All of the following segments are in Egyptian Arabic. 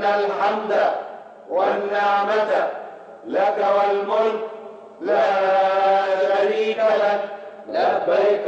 الحمد والنعمة لك والملك لا شريك لك لبيك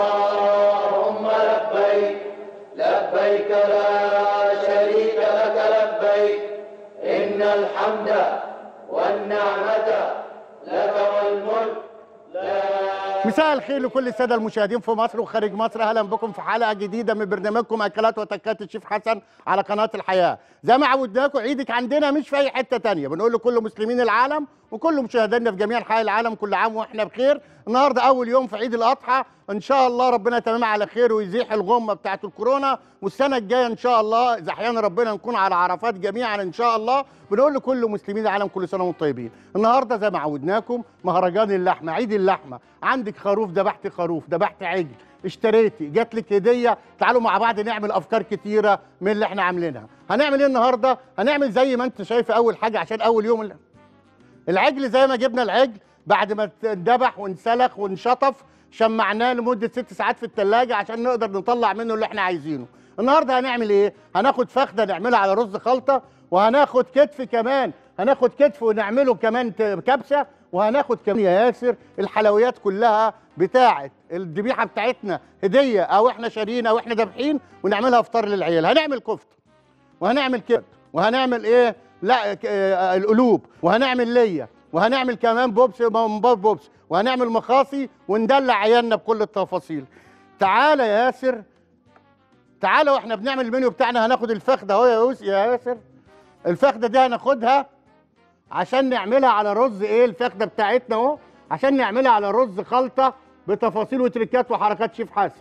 اللهم لبيك لبيك لا شريك لك لبيك إن الحمد والنعمة لك والملك لا مساء الخير لكل الساده المشاهدين في مصر وخارج مصر اهلا بكم في حلقه جديده من برنامجكم اكلات وتكات الشيف حسن على قناه الحياه زي ما عودناكم عيدك عندنا مش في اي حته تانية بنقول لكل مسلمين العالم وكل مشاهدينا في جميع انحاء العالم كل عام واحنا بخير النهارده اول يوم في عيد الاضحى ان شاء الله ربنا يتممها على خير ويزيح الغمه بتاعت الكورونا والسنه الجايه ان شاء الله اذا احيانا ربنا نكون على عرفات جميعا ان شاء الله بنقول لكل مسلمين العالم كل سنه وانتم طيبين النهارده زي ما عودناكم مهرجان اللحمه عيد اللحمه عندك خروف ذبحت خروف ذبحت عجل اشتريتي جات لك هديه تعالوا مع بعض نعمل افكار كتيره من اللي احنا عاملينها هنعمل ايه النهارده هنعمل زي ما انت شايف اول حاجه عشان اول يوم اللي. العجل زي ما جبنا العجل بعد ما اتذبح وانسلخ وانشطف شمعناه لمده ست ساعات في الثلاجه عشان نقدر نطلع منه اللي احنا عايزينه النهارده هنعمل ايه هناخد فخده نعملها على رز خلطه وهناخد كتف كمان هناخد كتف ونعمله كمان ت- كبسه وهناخد كمان يا ياسر الحلويات كلها بتاعه الذبيحه بتاعتنا هديه او احنا شاريين او احنا ذابحين ونعملها افطار للعيال هنعمل كفته وهنعمل كده وهنعمل ايه لا ك- آه، القلوب وهنعمل ليا وهنعمل كمان بوبس ممبار بوبس وهنعمل مخاصي وندلع عيالنا بكل التفاصيل تعالى يا ياسر تعالى واحنا بنعمل المنيو بتاعنا هناخد الفخده اهو يا يوس يا ياسر الفخده دي هناخدها عشان نعملها على رز ايه الفخده بتاعتنا اهو عشان نعملها على رز خلطه بتفاصيل وتريكات وحركات شيف حسن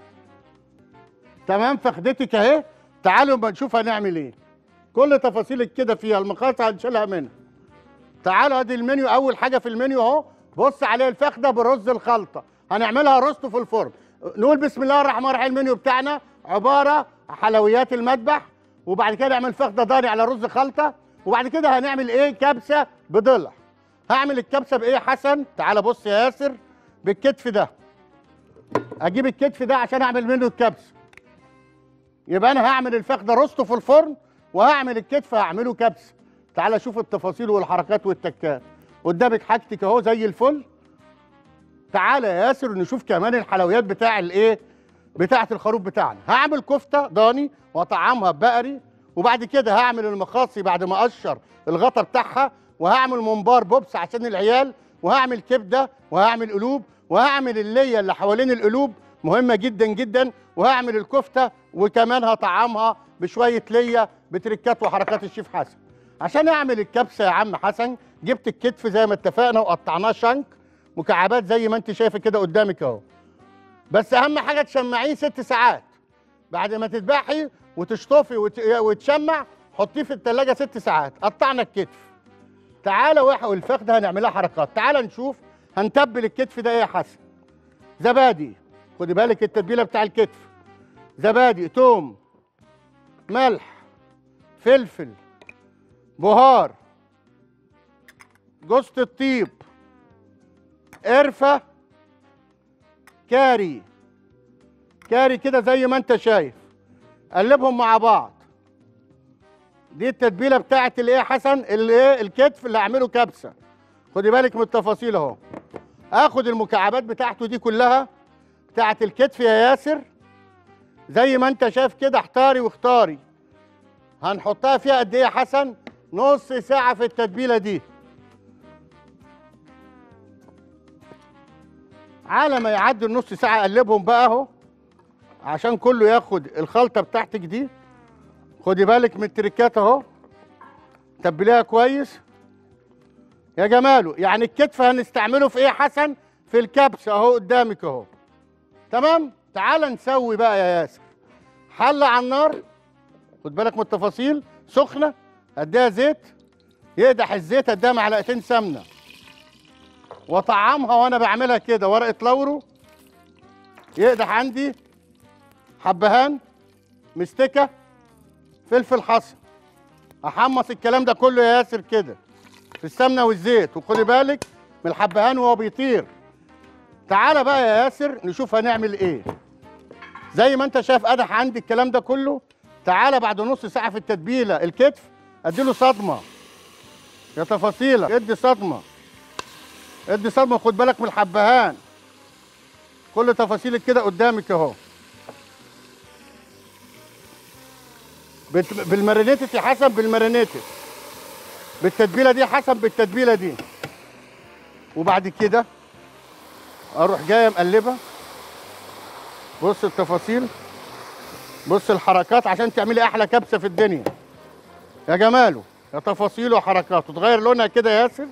تمام فخدتك اهي تعالوا اما نشوف هنعمل ايه كل تفاصيلك كده فيها المقاطع هنشيلها منها تعالوا ادي المنيو اول حاجه في المنيو اهو بص عليه الفخده برز الخلطه هنعملها روستو في الفرن نقول بسم الله الرحمن الرحيم المنيو بتاعنا عباره حلويات المذبح وبعد كده نعمل فخده ضاني على رز خلطه وبعد كده هنعمل ايه كبسه بضلع هعمل الكبسه بايه يا حسن تعال بص يا ياسر بالكتف ده اجيب الكتف ده عشان اعمل منه الكبسه يبقى انا هعمل الفخده روستو في الفرن وهعمل الكتف هعمله كبسه تعال شوف التفاصيل والحركات والتكات قدامك حاجتك اهو زي الفل تعالى يا ياسر نشوف كمان الحلويات بتاع الايه بتاعه الخروف بتاعنا هعمل كفته ضاني واطعمها بقري وبعد كده هعمل المخاصي بعد ما اقشر الغطا بتاعها وهعمل ممبار بوبس عشان العيال وهعمل كبده وهعمل قلوب وهعمل الليه اللي حوالين القلوب مهمه جدا جدا وهعمل الكفته وكمان هطعمها بشويه ليه بتركات وحركات الشيف حسن عشان اعمل الكبسه يا عم حسن جبت الكتف زي ما اتفقنا وقطعناه شنك مكعبات زي ما انت شايفه كده قدامك اهو بس اهم حاجه تشمعيه ست ساعات بعد ما تذبحي وتشطفي وت... وتشمع حطيه في التلاجة ست ساعات قطعنا الكتف تعالى وح- والفخده هنعملها حركات تعالى نشوف هنتبل الكتف ده ايه يا حسن زبادي خدي بالك التتبيله بتاع الكتف زبادي توم ملح فلفل بهار جوزة الطيب قرفة كاري كاري كده زي ما انت شايف قلبهم مع بعض دي التتبيله بتاعت الايه يا حسن الايه الكتف اللي هعمله كبسه خدي بالك من التفاصيل اهو اخد المكعبات بتاعته دي كلها بتاعت الكتف يا ياسر زي ما انت شايف كده احتاري واختاري هنحطها فيها قد ايه يا حسن نص ساعه في التتبيله دي على ما يعدي النص ساعه اقلبهم بقى اهو عشان كله ياخد الخلطه بتاعتك دي خدي بالك من التريكات اهو تبليها كويس يا جماله يعني الكتف هنستعمله في ايه يا حسن في الكبسه اهو قدامك اهو تمام تعال نسوي بقى يا ياسر حله على النار خد بالك من التفاصيل سخنه اديها زيت يقدح الزيت اديها معلقتين سمنه واطعمها وانا بعملها كده ورقه لورو يقدح عندي حبهان مستكه فلفل حصى احمص الكلام ده كله يا ياسر كده في السمنه والزيت وخدي بالك من الحبهان وهو بيطير تعالى بقى يا ياسر نشوف هنعمل ايه زي ما انت شايف قدح عندي الكلام ده كله تعالى بعد نص ساعه في التتبيله الكتف اديله صدمه يا تفاصيلك ادي صدمه ادي صدمه خد بالك من الحبهان كل تفاصيلك كده قدامك اهو بت- بالمارينيتد يا حسن بالمارينيتد بالتتبيله دي يا حسن بالتتبيله دي وبعد كده اروح جايه مقلبه بص التفاصيل بص الحركات عشان تعملي احلى كبسه في الدنيا يا جماله يا تفاصيله وحركاته تغير لونها كده يا ياسر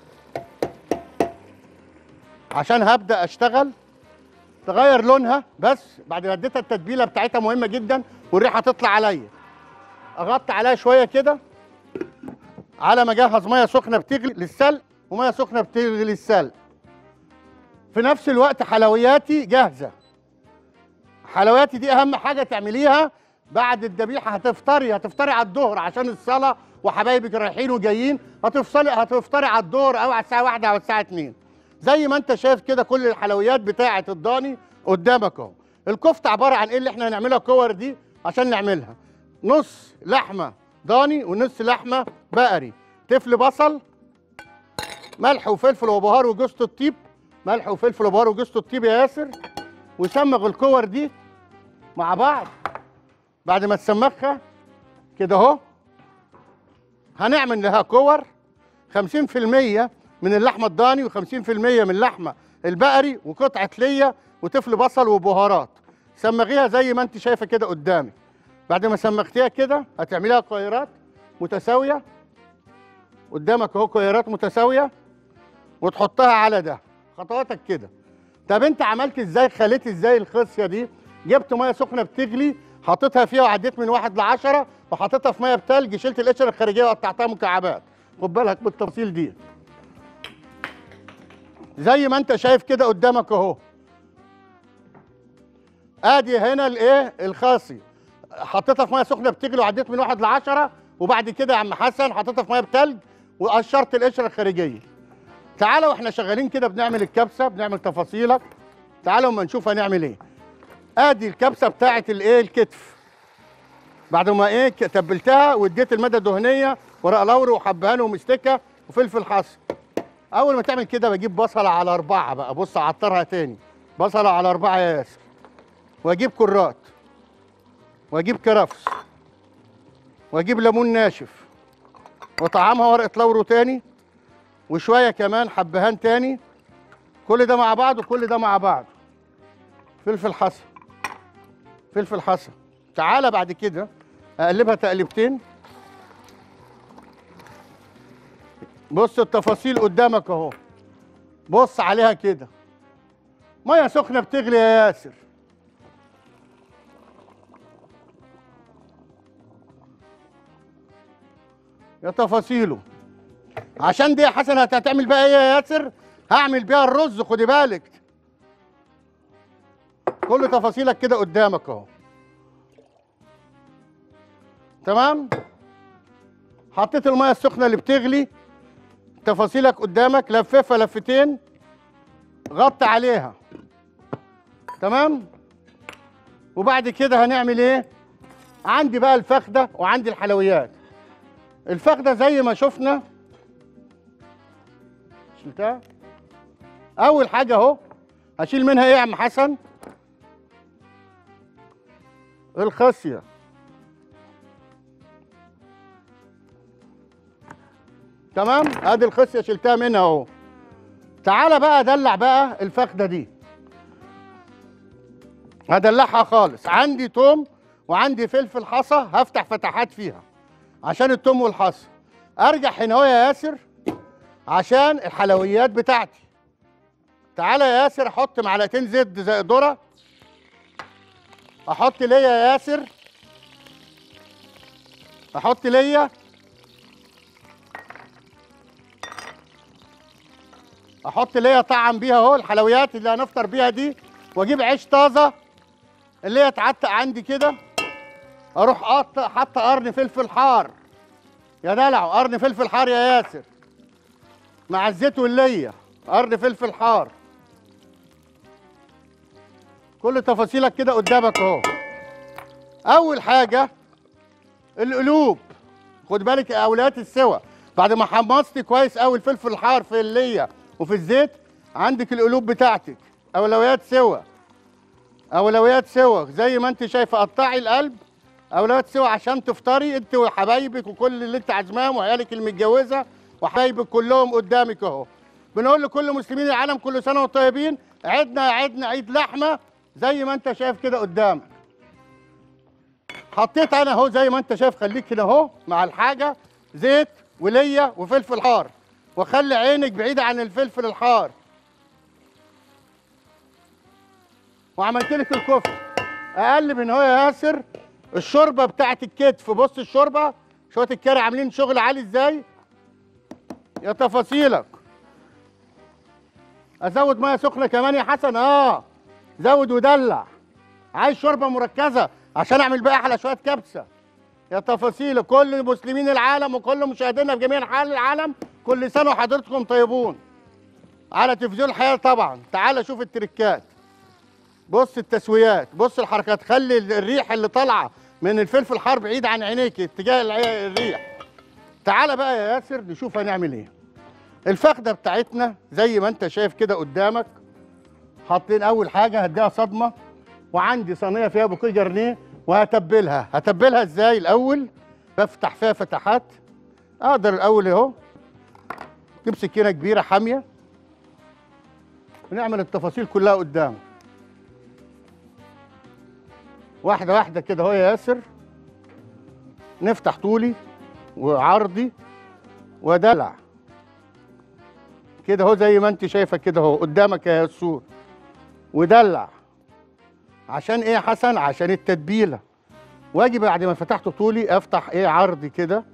عشان هبدا اشتغل تغير لونها بس بعد ما اديتها التتبيله بتاعتها مهمه جدا والريحه تطلع عليا اغطي عليها شويه كده على ما اجهز ميه سخنه بتغلي للسلق وميه سخنه بتغلي للسلق في نفس الوقت حلوياتي جاهزه حلوياتي دي اهم حاجه تعمليها بعد الذبيحه هتفطري هتفطري على الظهر عشان الصلاه وحبايبك رايحين وجايين هتفصلي هتفطري على الظهر او على الساعه 1 او الساعه 2 زي ما انت شايف كده كل الحلويات بتاعه الضاني قدامك اهو الكفته عباره عن ايه اللي احنا هنعملها كور دي عشان نعملها نص لحمه ضاني ونص لحمه بقري تفل بصل ملح وفلفل وبهار وجوز الطيب ملح وفلفل وبهار وجوز الطيب يا ياسر وسمغ الكور دي مع بعض بعد ما تسمخها كده اهو هنعمل لها كور 50% من اللحمه الضاني و50% من اللحمه البقري وقطعه ليا وتفل بصل وبهارات سمغيها زي ما انت شايفه كده قدامك بعد ما سمختيها كده هتعمليها كويرات متساويه قدامك اهو كويرات متساويه وتحطها على ده خطواتك كده طب انت عملت ازاي خليت ازاي الخصيه دي جبت ميه سخنه بتغلي حطيتها فيها وعديت من واحد لعشرة وحطيتها في ميه بتلج شلت القشره الخارجيه وقطعتها مكعبات خد بالك بالتفصيل دي زي ما انت شايف كده قدامك اهو ادي هنا الايه الخاصي حطيتها في ميه سخنه بتغلي وعديت من واحد لعشرة وبعد كده يا عم حسن حطيتها في ميه بتلج وقشرت القشره الخارجيه تعالوا واحنا شغالين كده بنعمل الكبسه بنعمل تفاصيلك تعالوا اما نشوف هنعمل ايه ادي الكبسه بتاعه الايه الكتف بعد ما ايه ك- تبلتها واديت الماده الدهنيه ورق لوري وحبهان ومستكه وفلفل حصى اول ما تعمل كده بجيب بصله على اربعه بقى بص اعطرها تاني بصله على اربعه يا ياسر واجيب كرات واجيب كرفس واجيب ليمون ناشف وطعمها ورقه لورو تاني وشويه كمان حبهان تاني كل ده مع بعض وكل ده مع بعض فلفل حصى فلفل حصى تعالى بعد كده اقلبها تقلبتين بص التفاصيل قدامك اهو بص عليها كده ميه سخنه بتغلي يا ياسر يا تفاصيله عشان دي يا حسن هت- هتعمل بقى ايه يا ياسر هعمل بيها الرز خدي بالك كل تفاصيلك كده قدامك اهو تمام حطيت الميه السخنه اللي بتغلي تفاصيلك قدامك لففها لفتين غطي عليها تمام وبعد كده هنعمل ايه عندي بقى الفخده وعندي الحلويات الفخده زي ما شفنا شلتها اول حاجه اهو هشيل منها ايه يا عم حسن الخصيه تمام ادي الخصيه شلتها منها اهو تعالى بقى ادلع بقى الفخده دي هدلعها خالص عندي توم وعندي فلفل حصى هفتح فتحات فيها عشان التوم والحصى ارجع هنا اهو يا ياسر عشان الحلويات بتاعتي تعالى يا ياسر احط معلقتين زيت زي ذره احط ليا يا ياسر احط ليا احط ليا طعم بيها اهو الحلويات اللي هنفطر بيها دي واجيب عيش طازه اللي هي اتعتق عندي كده اروح حاط حاطه قرن فلفل حار يا دلع قرن فلفل حار يا ياسر مع الزيت والليه قرن فلفل حار كل تفاصيلك كده قدامك اهو اول حاجه القلوب خد بالك يا اولاد السوا بعد ما حمصتي كويس قوي الفلفل الحار في الليه وفي الزيت عندك القلوب بتاعتك اولويات سوا اولويات سوا زي ما انت شايفه قطعي القلب اولويات سوا عشان تفطري انت وحبايبك وكل اللي انت عازماهم وعيالك المتجوزه وحبايبك كلهم قدامك اهو بنقول لكل مسلمين العالم كل سنه وانتم طيبين عيدنا عيدنا عيد لحمه زي ما انت شايف كده قدامك حطيت انا اهو زي ما انت شايف خليك كده اهو مع الحاجه زيت وليا وفلفل حار وخلي عينك بعيده عن الفلفل الحار وعملت لك الكفته اقل من هو يا ياسر الشوربه بتاعت الكتف بص الشوربه شويه الكاري عاملين شغل عالي ازاي يا تفاصيلك ازود ميه سخنه كمان يا حسن اه زود ودلع عايز شوربه مركزه عشان اعمل بقى احلى شويه كبسه يا تفاصيل كل مسلمين العالم وكل مشاهدينا في جميع انحاء العالم كل سنه وحضرتكم طيبون على تلفزيون الحياه طبعا تعال شوف التركات بص التسويات بص الحركات خلي الريح اللي طالعه من الفلفل الحار بعيد عن عينيك اتجاه العي- الريح تعال بقى يا ياسر نشوف هنعمل ايه الفخده بتاعتنا زي ما انت شايف كده قدامك حاطين اول حاجه هديها صدمه وعندي صينيه فيها بوكيه جرنيه وهتبلها هتبلها ازاي الاول بفتح فيها فتحات اقدر الاول اهو جيب سكينه كبيره حاميه ونعمل التفاصيل كلها قدام واحده واحده كده اهو يا ياسر نفتح طولي وعرضي ودلع كده اهو زي ما انت شايفه كده اهو قدامك يا ياسور ودلع عشان ايه يا حسن عشان التتبيله واجي بعد ما فتحت طولي افتح ايه عرضي كده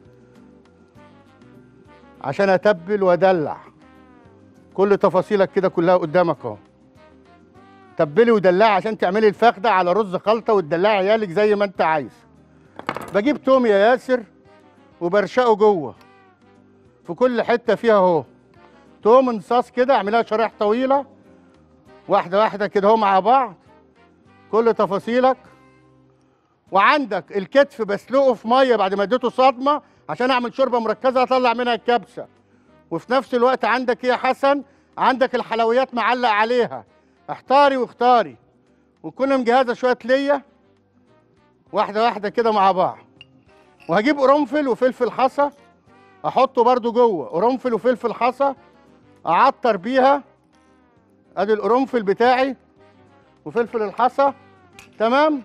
عشان اتبل وادلع كل تفاصيلك كده كلها قدامك اهو تبلي ودلعي عشان تعملي الفخده على رز خلطه وتدلعي عيالك زي ما انت عايز بجيب توم يا ياسر وبرشقه جوه في كل حته فيها اهو توم انصاص كده اعملها شرايح طويله واحده واحده كده اهو مع بعض كل تفاصيلك وعندك الكتف بسلقه في ميه بعد ما اديته صدمه عشان اعمل شوربه مركزه اطلع منها الكبسه وفي نفس الوقت عندك ايه يا حسن عندك الحلويات معلق عليها احتاري واختاري وكنا مجهزه شويه ليا واحده واحده كده مع بعض وهجيب قرنفل وفلفل حصى احطه برده جوه قرنفل وفلفل حصى اعطر بيها ادي القرنفل بتاعي وفلفل الحصى تمام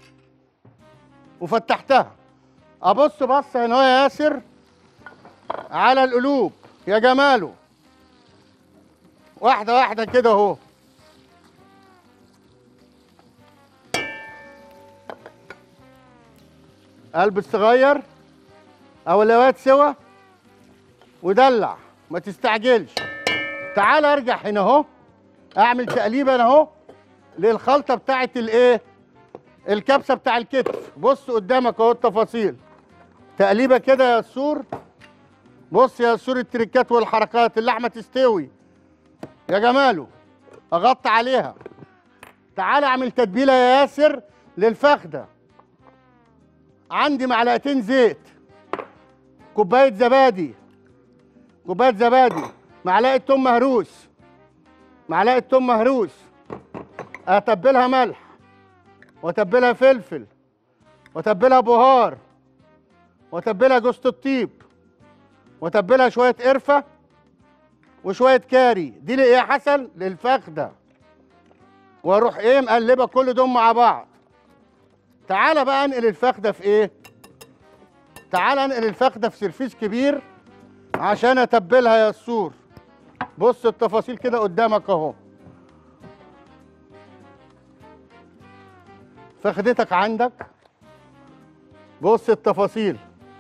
وفتحتها ابص بص هنا أهو يا ياسر على القلوب يا جماله واحده واحده كده اهو قلب الصغير اولويات سوا ودلع ما تستعجلش تعال ارجع هنا اهو اعمل تقليبه انا اهو للخلطه بتاعت الايه الكبسه بتاع الكتف بص قدامك اهو التفاصيل تقليبه كده يا سور بص يا سور التريكات والحركات اللحمه تستوي يا جماله اغطي عليها تعال اعمل تتبيله يا ياسر للفخده عندي معلقتين زيت كوبايه زبادي كوبايه زبادي معلقه توم مهروس معلقه توم مهروس اتبلها ملح واتبلها فلفل واتبلها بهار واتبلها جوز الطيب واتبلها شويه قرفه وشويه كاري دي لايه يا حسن للفخده واروح ايه مقلبه كل دول مع بعض تعالى بقى انقل الفخده في ايه تعالى انقل الفخده في سرفيس كبير عشان اتبلها يا السور بص التفاصيل كده قدامك اهو فخدتك عندك بص التفاصيل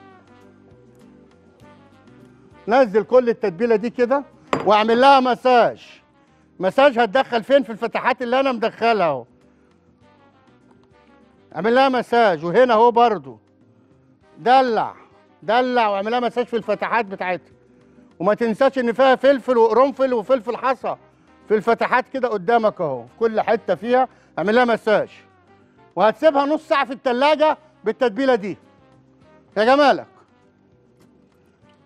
نزل كل التتبيله دي كده واعمل لها مساج مساج هتدخل فين في الفتحات اللي انا مدخلها اهو اعمل لها مساج وهنا اهو برضو دلع دلع واعمل لها مساج في الفتحات بتاعتها وما تنساش ان فيها فلفل وقرنفل وفلفل حصى في الفتحات كده قدامك اهو في كل حته فيها اعمل لها مساج وهتسيبها نص ساعه في التلاجة بالتتبيله دي يا جمالك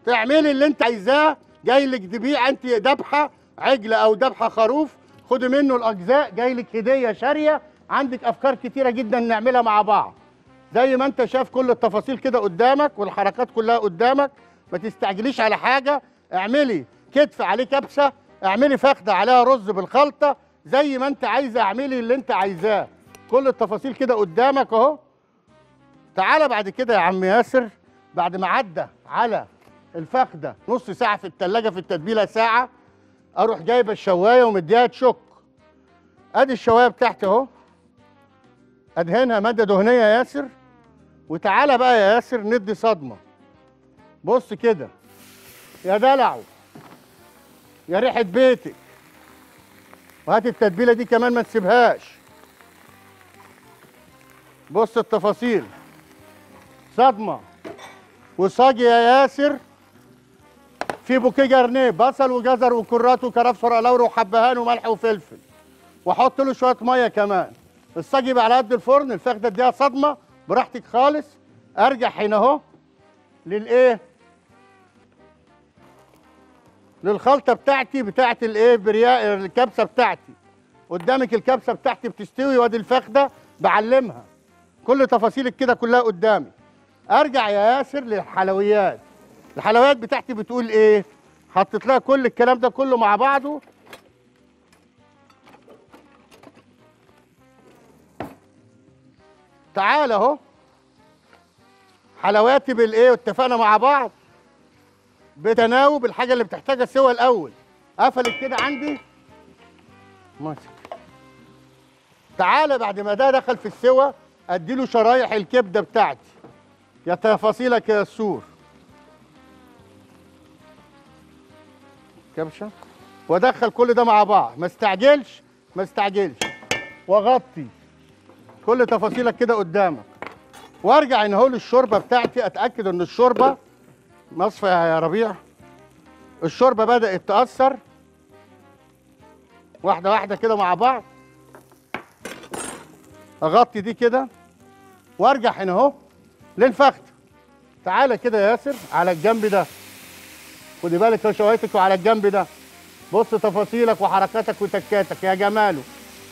تعملي اللي انت عايزاه جاي لك ذبيحه انت ذبحه عجله او ذبحه خروف خدي منه الاجزاء جاي لك هديه شاريه عندك افكار كتيره جدا نعملها مع بعض زي ما انت شايف كل التفاصيل كده قدامك والحركات كلها قدامك ما تستعجليش على حاجه اعملي كتف عليه كبسه اعملي فخده عليها رز بالخلطه زي ما انت عايزه اعملي اللي انت عايزاه كل التفاصيل كده قدامك اهو تعالى بعد كده يا عم ياسر بعد ما عدى على الفخده نص ساعه في التلاجة في التتبيله ساعه اروح جايبه الشوايه ومديها تشك ادي الشوايه بتاعتي اهو ادهنها ماده دهنيه يا ياسر وتعالى بقى يا ياسر ندي صدمه بص كده يا دلعو يا ريحه بيتك وهات التتبيله دي كمان ما تسيبهاش بص التفاصيل صدمه وصاجي يا ياسر في بوكيه جرنيه بصل وجزر وكرات وكرفس ورق لوري وحبهان وملح وفلفل واحط له شويه ميه كمان الصاج يبقى على قد الفرن الفخده اديها صدمه براحتك خالص ارجع هنا اهو للايه للخلطه بتاعتي بتاعت الايه برياء الكبسه بتاعتي قدامك الكبسه بتاعتي بتستوي وادي الفخده بعلمها كل تفاصيلك كده كلها قدامي ارجع يا ياسر للحلويات الحلويات بتاعتي بتقول ايه حطيت لها كل الكلام ده كله مع بعضه تعال اهو حلوياتي بالايه واتفقنا مع بعض بتناوب الحاجه اللي بتحتاجها سوا الاول قفلت كده عندي ماسك تعالى بعد ما ده دخل في السوا اديله شرايح الكبده بتاعتي يا تفاصيلك يا السور كبشه وادخل كل ده مع بعض ما استعجلش ما استعجلش واغطي كل تفاصيلك كده قدامك وارجع ان هو للشوربه بتاعتي اتاكد ان الشوربه مصفى يا ربيع الشوربه بدات تاثر واحده واحده كده مع بعض اغطي دي كده وارجع هنا اهو للفخده تعالى كده يا ياسر على الجنب ده خدي بالك يا شوايتك وعلى الجنب ده بص تفاصيلك وحركاتك وتكاتك يا جماله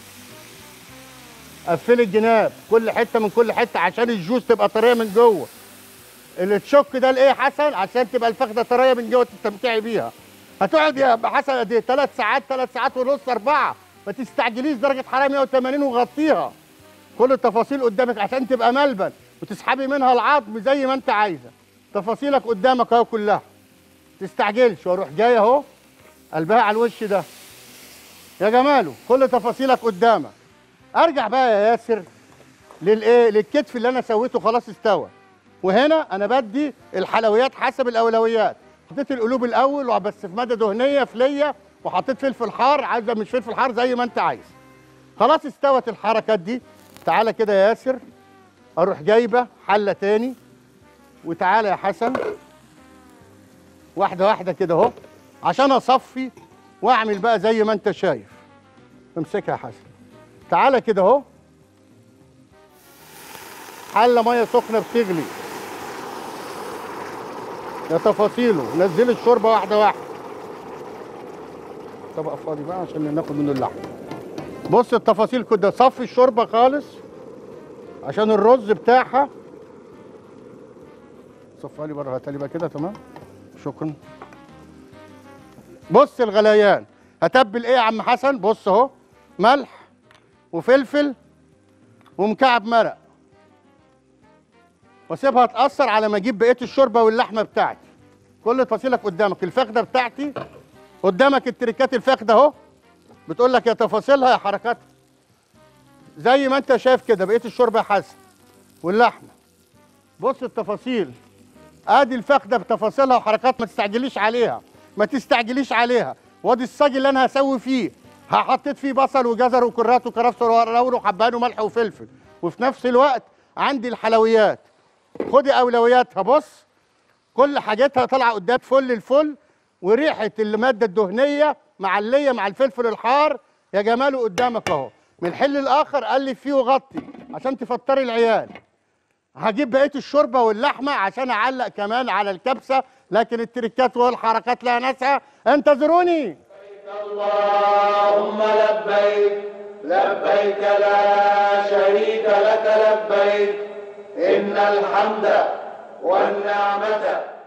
قفلي الجناب كل حته من كل حته عشان الجوز تبقى طريه من جوه اللي تشك ده لايه يا حسن عشان تبقى الفخده طريه من جوه تستمتعي بيها هتقعد يا حسن قد ايه ثلاث ساعات ثلاث ساعات ونص اربعه ما تستعجليش درجه حراره 180 وغطيها كل التفاصيل قدامك عشان تبقى ملبن وتسحبي منها العظم زي ما انت عايزه تفاصيلك قدامك اهو كلها تستعجلش واروح جاي اهو قلبها على الوش ده يا جماله كل تفاصيلك قدامك ارجع بقى يا ياسر للايه للكتف اللي انا سويته خلاص استوى وهنا انا بدي الحلويات حسب الاولويات حطيت القلوب الاول وبس في ماده دهنيه فليه وحطيت فلفل حار عايزه مش فلفل حار زي ما انت عايز خلاص استوت الحركات دي تعالى كده يا ياسر اروح جايبه حله تاني وتعالى يا حسن واحده واحده كده اهو عشان اصفي واعمل بقى زي ما انت شايف امسكها يا حسن تعالى كده اهو حله ميه سخنه بتغلي يا تفاصيله نزل الشوربه واحده واحده طبق فاضي بقى عشان ناخد منه اللحم بص التفاصيل كده صفي الشوربه خالص عشان الرز بتاعها صفها لي بره هاتها لي بقى كده تمام شكرا بص الغليان هتبل ايه يا عم حسن بص اهو ملح وفلفل ومكعب مرق واسيبها تاثر على ما اجيب بقيه الشوربه واللحمه بتاعتي كل تفاصيلك قدامك الفخده بتاعتي قدامك التريكات الفخده اهو بتقول لك يا تفاصيلها يا حركاتها زي ما انت شايف كده بقيه الشوربه يا حسن واللحمه بص التفاصيل ادي الفخده بتفاصيلها وحركات ما تستعجليش عليها ما تستعجليش عليها وادي الصاج اللي انا هسوي فيه حطيت فيه بصل وجزر وكرات وكرفس ولوري وحبهان وملح وفلفل وفي نفس الوقت عندي الحلويات خدي اولوياتها بص كل حاجتها طالعه قدام فل الفل وريحه الماده الدهنيه معليه مع الفلفل الحار يا جماله قدامك اهو من الحل الاخر قلب فيه وغطي عشان تفطري العيال هجيب بقيه الشوربه واللحمه عشان اعلق كمان على الكبسه لكن التركات والحركات لها ناسها انتظروني اللهم لبيك لبيك لا شريك لك لبيك إن الحمد والنعمة